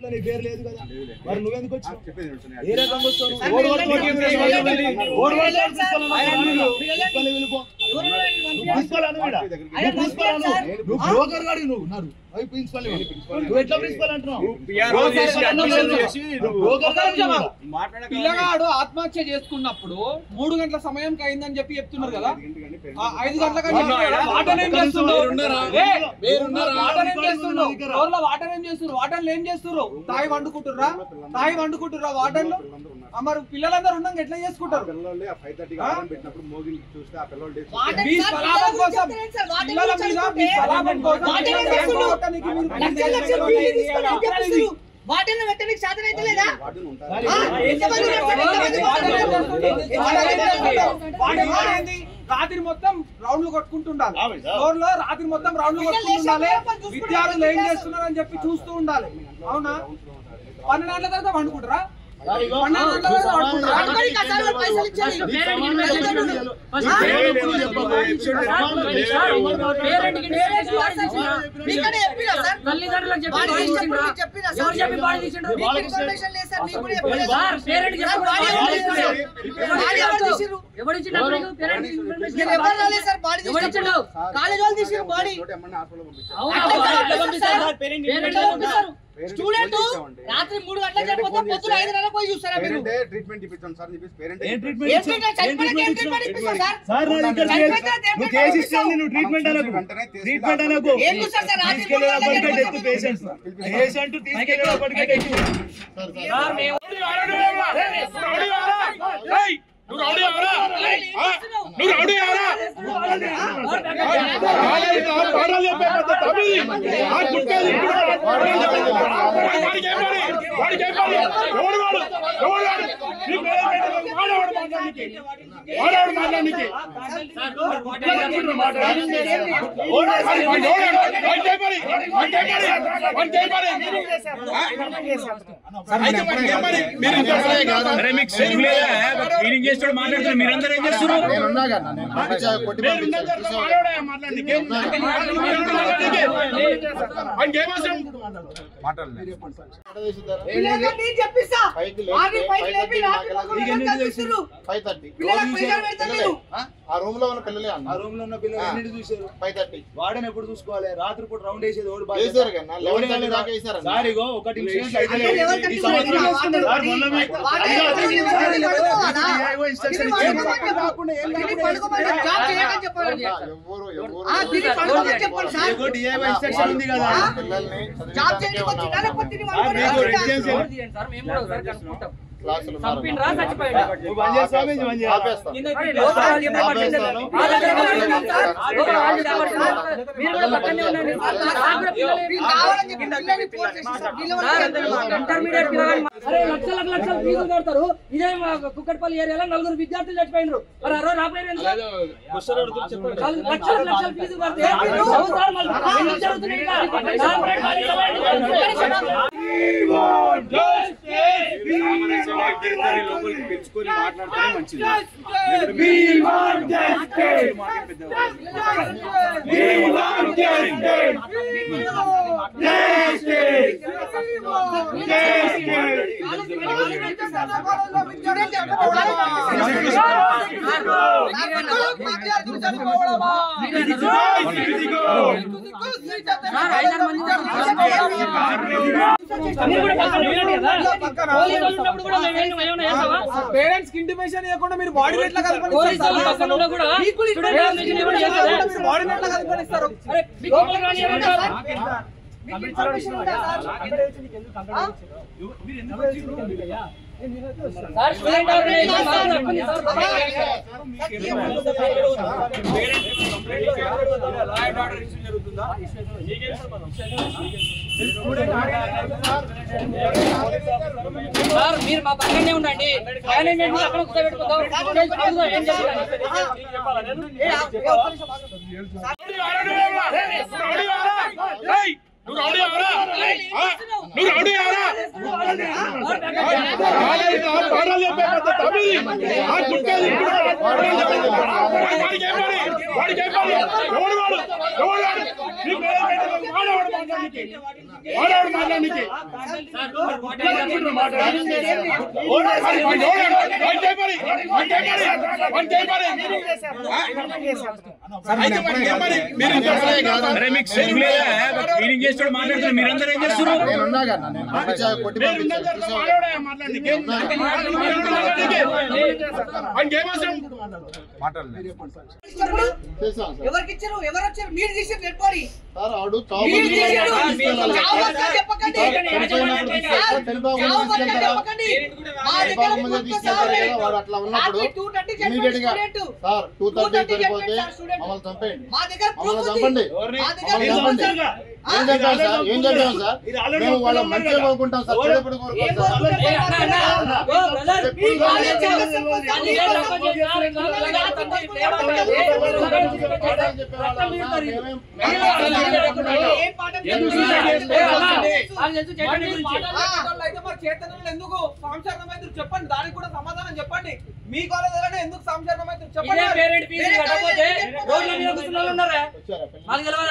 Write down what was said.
లిస్టులో నీ పేరు లేదు కదా మరి నువ్వెందుకు వచ్చావు చెప్పేది వింటున్నా. ఏ రకంగా వచ్చావు సార్, ఓడి మీరు వరకు వెళ్ళండి. ఓకే, మీరు ఓడి వెళ్ళండి. వరకు ఓడి వరకు వెళ్ళండి, ప్రిన్సిపల్ సార్. అన్నాడు. మీరు నువ్వు వెళ్ళండి. ప్రిన్సిపల్ వెళ్ళిపో. ఎవరు వెళ్ళండి? నువ్వు ప్రిన్సిపల్ అను ఈడ. దగ్గరికి ఆయన నువ్వు ప్రిన్సిపల్ అను. సార్. నువ్వు బ్రోకర్ గాడి నువ్వు నాడు అవి ప్రిన్సిపల్ ఇవ్వు. నువ్వు ఎట్లా ప్రిన్సిపల్ అంటున్నావు PRO చేసి, admission చేసి, నువ్వు- బ్రోకర్ గాడి ఒక్క నిమిషం. నువ్వు. మాట్లాడక పిల్లగాడు ఆత్మహత్య చేసుకున్నప్పుడు మూడు గంటల సమయం అయిందని చెప్పి చెప్తున్నారు కదా ఎందుకంటే పేరెంట్స్ ఆ ఐదు గంటలకు అవునా? వాటర్ ఏం చేస్తుండ్రు? మీరున్నారా? ఏ, మీరున్నారా? వాటర్ ఏం రికార్డు చేస్తుండ్రు? ఉంది నా దగ్గర. ఫ్లోర్లో వాటర్ ఏం చేస్తున్నారు వాటర్లు ఏం చేస్తున్నారు తాయి వండుకుంటుర్రా తాయి వండుకుంటుర్రా వాటర్లు పిల్లలందరూ ఉన్నారు. ఆ, మరి పిల్లలందరూ ఉన్నాక ఎట్లా ఆ చేసుకుంటారు పిల్లలు ఆ ఫైవ్ థర్టీకి ఆ? ఆహారం పెట్టినప్పుడు మోగిని చూస్తే ఆ పిల్లలు డేస్ వాటర్ మీ సార్, స్వలాభం పిల్లలు కోసం చెప్తున్నాను సార్, వాటర్ పిల్లల గురించి మీద మీ అనుకుంటే స్వలాభం కోసం వాటర్ ఏం పిల్లల్ని చేస్తున్నారు? కొట్టడానికి మీరు లక్షల లక్షల బిల్లు తీసుకొని ఏం చేస్తున్నారు? వాటర్ని పెట్టడానికి చేతన అయితే లేదా వార్డెన్ ఉంటారు. సరే. ఆ, ఎంతమంది ఉన్నారు సార్? ఎంతమంది వాటర్ వాటర్ ఏం వాటర్ చేస్తుండ్రు? వాటర్ ఏం చేస్తుండ్రు? వాటర్ ఏం ఏంది? రాత్రి మొత్తం రౌండ్లు కొట్టుకుంటుండాలి ఫ్లోర్ లో రాత్రి మొత్తం రౌండ్లు కొట్టుకుంటుండాలి విద్యార్థులు ఏం చేస్తున్నారు అని చెప్పి చూస్తూ ఉండాలి అవునా పన్నెండు గంటల తర్వాత వండుకుంటారా సరే, ఇగో. పన్నెండు గంటల తర్వాత వండుకుంటారా అందరికీ కసాలు పైసలు ఇచ్చేది. నీకు సమాధానం చెప్పు. నీకు పేరెంట్కి పేరెంట్స్ వాట్సాప్ చేయండి. మీకనే చెప్పినా సార్? తల్లిదండ్రులకు చెప్పి వాడి బాడీ ఇష్టం తీసిండ్రా? గురించి చెప్పినా సార్? ఎవరు చెప్పి బాడీ తీసిండ్రు? మీకు ఇన్ఫర్మేషన్ లేదు సార్, మీకు కూడా చెప్పలేదు సార్, పేరెంట్కి సార్, చెప్పకుండా బాడీ బాడీ ఎవరు తీసిండ్రు? తీసిండ్రు? బాడీ ఎవరు తీసిండ్రు? ఎవరు ఇచ్చిండ్రు మీకు? పేరెంట్స్ ఇన్ఫర్మేషన్ మీరు ఎవరు రాలేదు సార్ బాడీ ఎవరు తీసినప్పుడు? ఇచ్చిండు? కాలేజ్ వాళ్ళు తీసిండ్రు బాడీ తోటి అమ్మని హాస్పిటల్ పంపించారు. అవునా? అట్లా బాడీ ఎట్లా ఎట్లా పంపిస్తారు? పంపిస్తారు? పేరెంట్స్ పేరెంట్స్ ఎట్లా ఎట్లా పంపిస్తారు? పేరెంట్స్ స్టూడెంట్ ఫోన్ చేసామండి. రాత్రి మూడు గంటలకు పేరెంట్ చెప్పితే ఫోన్ పొద్దున చేస్తే ఐదున్నరకు పోయి చూస్తారా మీరు పేరెంటే ట్రీట్మెంట్ ఇప్పించాం సార్ అని చెప్పేసి పేరెంటే ఏం చెప్పారు. ట్రీట్మెంట్ ఏం ఇచ్చావు? ట్రీట్మెంట్ ఏం చనిపోయినాక ఏం ట్రీట్మెంట్ ట్రీట్మెంట్ ఇచ్చావు? ఇప్పిస్తారు సార్ సార్ నా దగ్గర చనిపోయిన కేసు- తర్వాత ఏం నువ్వు ట్రీట్మెంట్ కేసు ఇస్తే నువ్వు ట్రీట్మెంట్ అనకు వెంటనే తీసుకెళ్ళి ట్రీట్మెంట్ అనకు ఏం చూస్తారు సార్ రాత్రి తీసుకెళ్ళే మూడు గంటలకు అప్పటికే చెప్పితే డెత్ పేషెంట్స్ పేషెంట్ తీసుకెళ్ళే అప్పటికే డెత్ సార్, మేము నువ్వు రౌడీ ఎవరా? ఆ? నువ్వు రౌడీ ఎవరా? కాలేజీలో పాఠాలు చెప్పే పెద్ద తమిళి. ఆ గుట్టేది ఇప్పుడు పాఠాలు చెప్పే. వాడికి ఏం పని? వాడికి ఏం పని? ఎవడు వాడు? ఎవడు వాడు? నీ పేరు ఏంటి? వాడేవాడు మాట్లాడనీకి. వాడేవాడు మాట్లాడనీకి. వాడికి వాడికి ఎవడు? వాడికి ఏం పని? వాడికి ఏం పని? వాడికి ఏం పని? ఆ? అయితే వాడికి ఏం పని? మీరు ఇంత పని కాదా? అరే మీకు సిగ్గు లేదా? క్లీనింగ్ చేస్తాడు మాట్లాడుతున్నారు మీరందరూ ఏం చేస్తున్నారు మీరు ఉన్న దగ్గర వాడేవాడే మాట్లాడనీకి. వాడికి ఏం అవసరం? మాట్లాడలేదు. పిల్లలకి నేను చెప్పిస్తా వాడిని పైకి లేపి రాత్రి పడుకుని నీకు ఎందుకు కనిపిస్తుర్రు. ఫైవ్ థర్టీ పిల్లలకు ప్రెషర్ పెడతాను నేను ఆ రూమ్ లో ఉన్న పిల్లలే అన్న ఆ రూమ్ లో ఉన్న పిల్లలు ఎన్నిటి చూశారు ఫైవ్ థర్టీ వాడని ఎప్పుడు చూసుకోవాలి రాత్రి పూట రౌండ్ వేసేది ఓడి వేశారు కదా, 11:30 దాకా వేశారు అన్న. సార్ ఇగో ఒకటి ఇన్సూరెన్స్ అయితే అంటే లెవెల్ ఈ థర్టీ సంవత్సరం వాటర్ సార్ మొన్న మీ- వాటర్ అదిగో, ఎక్కువ ఉంది, వాటర్ సార్, పడుకోవాలా? ఏవో ఇన్స్ట్రక్షన్ దీన్ని ఇచ్చిండు. పడుకోమని చెప్పు. దీన్ని పడుకోమని చెప్పు. జాబ్ చేయమని చెప్పాలి. ఎవరు ఎవరు ఆ, దీన్ని పడుకోమని చెప్పాలి సార్. ఇదిగో DIY ఇన్స్ట్రక్షన్ ఉంది కదా ఆ? పిల్లల్ని జాబ్ చేయడానికి వచ్చిందా లేకపోతే దీన్ని సార్ మీకు పడుకోమని రెసిడెన్సీ ఎవరు తీయండి సార్, మేము కూడా ఒకసారి కనుక్కుంటాం. క్లాసులు ఉన్నారు. చంపిండ్రా, చచ్చిపోయిండ్రా? నువ్వు బంద్ చేస్తావా మేము బంద్ చేయాలా? ఆపేస్తాను. మరి లోపల వాళ్ళు చెప్పే మాట ఆపేస్తాను. వింటారా? వాళ్ళ దగ్గర వాళ్ళు వింటారు సార్. లోపల వాళ్ళు చెప్పే మాట వింటారు. మీరు కూడా పక్కనే ఉండండి. నాకు కూడా పిల్లలు వీళ్ళు కావాలని చెప్పి పిల్లల్ని ఫోర్స్ చేసి సార్. వీళ్ళ వల్ల సార్, ఇంటర్మీడియట్ పిల్లగాని మా- అరే లక్షలకు లక్షలు ఫీజులు కడతారు ఇదే మా కుక్కట్పల్లి ఏరియాలో నలుగురు విద్యార్థులు చచ్చిపోయినారు మరి ఆ రోజు ఆపలేరు ఎందుకు? నాలుగు లక్షలకు లక్షలు ఫీజులు కడితే సంవత్సరాలు మళ్ళీ ఎందుకు జరుగుతున్నాయి ఇలా? కార్పొరేట్ కాలేజీలో ఇద్దరిని లోపలికి పిలుచుకొని మాట్లాడితేనే మంచిది సార్, ఐదారు మంది మీరు కూడా పక్కన ఉండండి కదా? పోలీసు వాళ్ళు ఉన్నప్పుడు కూడా మేము ఏం- ఏమైనా చేస్తావా? పేరెంట్స్ కి ఇంటిమేషన్ ఇవ్వకుండా మీరు బాడీ ఎట్లా పోలీసు వాళ్ళు పక్కన ఉన్నా కూడా స్టూడెంట్ అసోసియేషన్ ఏమైనా చేస్తుందా? బాడీ ఎట్లా కల్పనిస్తారు అరే, లోపలికి రానియమంటారు. సార్ స్టూడెంట్ ఆర్గనైజేషన్ మాకు తప్పని సార్ సార్ మీరు మా పక్కనే ఉండండి మేనేజ్మెంట్ కూడా అక్కడ కూర్చోబెట్టుకుందాం స్టూడెంట్స్ అడుగుదాం ఏం చేయాలి నువ్వు రౌడీ ఎవరా? ఆ? నువ్వు రౌడీ ఎవరా? చేస్తున్నాడు వాడిని. వాడు బ్యాకప్ చేస్తున్నాడు. కాలేజీలో పాఠాలు చెప్పే పద్ధతి తప్పిది. ఆ గుట్టేది ఇప్పుడు వాడికి చెప్పాలి. వాడికి చెప్పాలి. వాడికి చెప్పాలి. ఎవడు వాడు? ఎవడు వాడు? నీ పేరు పెట్టి వాడేవాడు మాట్లాడనీకి. వాడేవాడు మాట్లాడనీకి. ఇట్లా చెప్పిండ్రు మాట్లాడాలి. ఎవడు వాడు? వాడు ఎవడు వాడు? వాడికి చెప్పాలి. వాడికి చెప్పాలి. వాడికి చెప్పాలి. అయితే వాడికి చెప్పాలి. మీరు ఇంత చెప్పలే కాదా? అరే మీకు సిగ్గు లేదా క్లీనింగ్ చేస్తాడు మాట్లాడుతున్నారు మీరందరూ ఏం చేస్తున్నారు నేను ఉన్నా కదా నేను పంపించా కొట్టి మీరు ఉన్న పంపించాను దగ్గర చూసావా? వాడేవాడే మాట్లాడనీకి. వాడికి ఏం అవసరం? మాట్లాడలేదు ఇచ్చినప్పుడు చేశాను సార్ ఎవరికి ఇచ్చారు ఎవరు వచ్చారు మీరు తీసి డెడ్ బాడీ సార్ ఆడు చావు మీరు బతుకులు తీసారు తీసుకెళ్ళాలి. చావు బతుకులు చెప్పకండి సార్, చనిపోయినప్పుడు తీసుకెళ్ళి- సార్, చనిపోయినప్పుడు చావు బతుకులు తీసుకెళ్తారా? చెప్పకండి మా దగ్గర చనిపోక ముందే ఒక్క తీసుకెళ్తారు సావు కదా, లేదు. వాడు అట్లా ఉన్నప్పుడు రాత్రి 2:30 చనిపోయిన ఇమీడియట్ గా స్టూడెంట్. సార్ టూ థర్టీ 2:30 చనిపోతే చనిపోయిన స్టూడెంట్. మమ్మల్ని చంపేయండి మా దగ్గర మమ్మల్ని proof చంపండి ఉంది. మా దగ్గర మమ్మల్ని proof ఉంది. చంపండి ఆ? ఏం చెప్పాం సార్ ఏం చెప్పాం సార్ ఇది ఆల్రెడీ మేము వాళ్ళ ఒప్పుకున్నాం మంచిగా కదా. కోరుకుంటాం సార్ చెడుపుడు ఏం కోరుకుంటాం సార్ కోరుకుంటారు? ఏ, అన్న, అన్న, ఓ, బ్రదర్, మీ కాలేజ్ వాళ్ళు చదువుకోవాలి. ఏం తక్కువ చేసినా, ఇట్లా ఇలాగా తండ్రి ఇట్లా ఏమంటారు? ఏ, ఇలాగా చికెన్ చేస్తే రక్తం పీలుతారు వీళ్ళు. వీళ్ళు అలా చేయకుండా ఏం పాఠం ఎందుకు చెప్తున్నారు? సూసైడ్ చేస్తే? అన్న, నాకు తెలుసు చైతన్య గురించి. అయితే మరి చైతన్యులు ఎందుకు సంశరణం అయితే చెప్పండి దానికి కూడా సమాధానం చెప్పండి మీ కాలేజీలోనే ఎందుకు సంశరణం అయితే ఇదే చెప్పండి పేరెంట్ ఫీజు కట్టకపోతే రోడ్ల మీద కూర్చున్న వాళ్ళు ఉన్నారా వచ్చారా మాకు తెలియదు